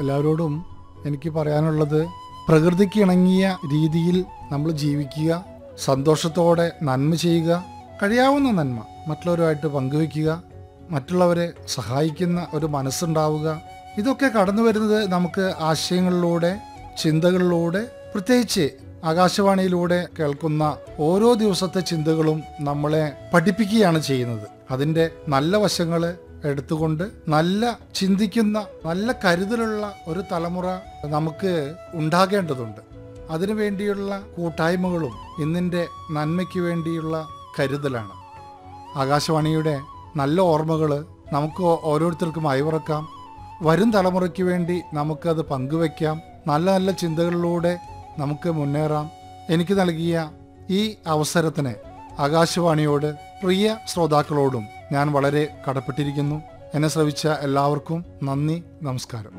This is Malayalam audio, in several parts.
എല്ലാവരോടും എനിക്ക് പറയാനുള്ളത് പ്രകൃതിക്ക് ഇണങ്ങിയ രീതിയിൽ നമ്മൾ ജീവിക്കുക സന്തോഷത്തോടെ നന്മ ചെയ്യുക കഴിയാവുന്ന നന്മ മറ്റുള്ളവരുമായിട്ട് പങ്കുവയ്ക്കുക മറ്റുള്ളവരെ സഹായിക്കുന്ന ഒരു മനസ്സുണ്ടാവുക ഇതൊക്കെ കടന്നു വരുന്നത് നമുക്ക് ആശയങ്ങളിലൂടെ ചിന്തകളിലൂടെ പ്രത്യേകിച്ച് ആകാശവാണിയിലൂടെ കേൾക്കുന്ന ഓരോ ദിവസത്തെ ചിന്തകളും നമ്മളെ പഠിപ്പിക്കുകയാണ് ചെയ്യുന്നത് അതിൻ്റെ നല്ല വശങ്ങൾ എടുത്തുകൊണ്ട് നല്ല ചിന്തിക്കുന്ന നല്ല കരുതലുള്ള ഒരു തലമുറ നമുക്ക് ഉണ്ടാകേണ്ടതുണ്ട് അതിനു വേണ്ടിയുള്ള കൂട്ടായ്മകളും ഇന്നിൻ്റെ നന്മയ്ക്ക് വേണ്ടിയുള്ള കരുതലാണ് ആകാശവാണിയുടെ നല്ല ഓർമ്മകൾ നമുക്ക് ഓരോരുത്തർക്കും അയവിറക്കാം വരും തലമുറയ്ക്ക് വേണ്ടി നമുക്കത് പങ്കുവയ്ക്കാം നല്ല നല്ല ചിന്തകളിലൂടെ നമുക്ക് മുന്നേറാം എനിക്ക് നൽകിയ ഈ അവസരത്തിന് ആകാശവാണിയോട് പ്രിയ ശ്രോതാക്കളോടും ഞാൻ വളരെ കടപ്പെട്ടിരിക്കുന്നു എന്നെ ശ്രവിച്ച എല്ലാവർക്കും നന്ദി നമസ്കാരം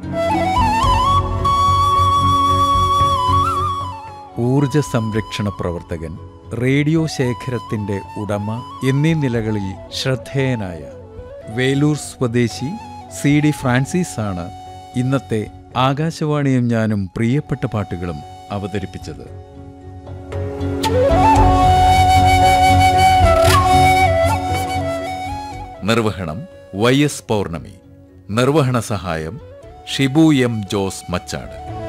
ഊർജ സംരക്ഷണ പ്രവർത്തകൻ റേഡിയോ ശേഖരത്തിന്റെ ഉടമ എന്നീ നിലകളിൽ ശ്രദ്ധേയനായ വേലൂർ സ്വദേശി സി ഡി ഫ്രാൻസിസ് ആണ് ഇന്നത്തെ ആകാശവാണിയും ഞാനും പ്രിയപ്പെട്ട പാട്ടുകളും അവതരിപ്പിച്ചത് നിർവഹണം വൈ എസ് പൗർണമി നിർവഹണ സഹായം ഷിബു എം ജോസ് മച്ചാട്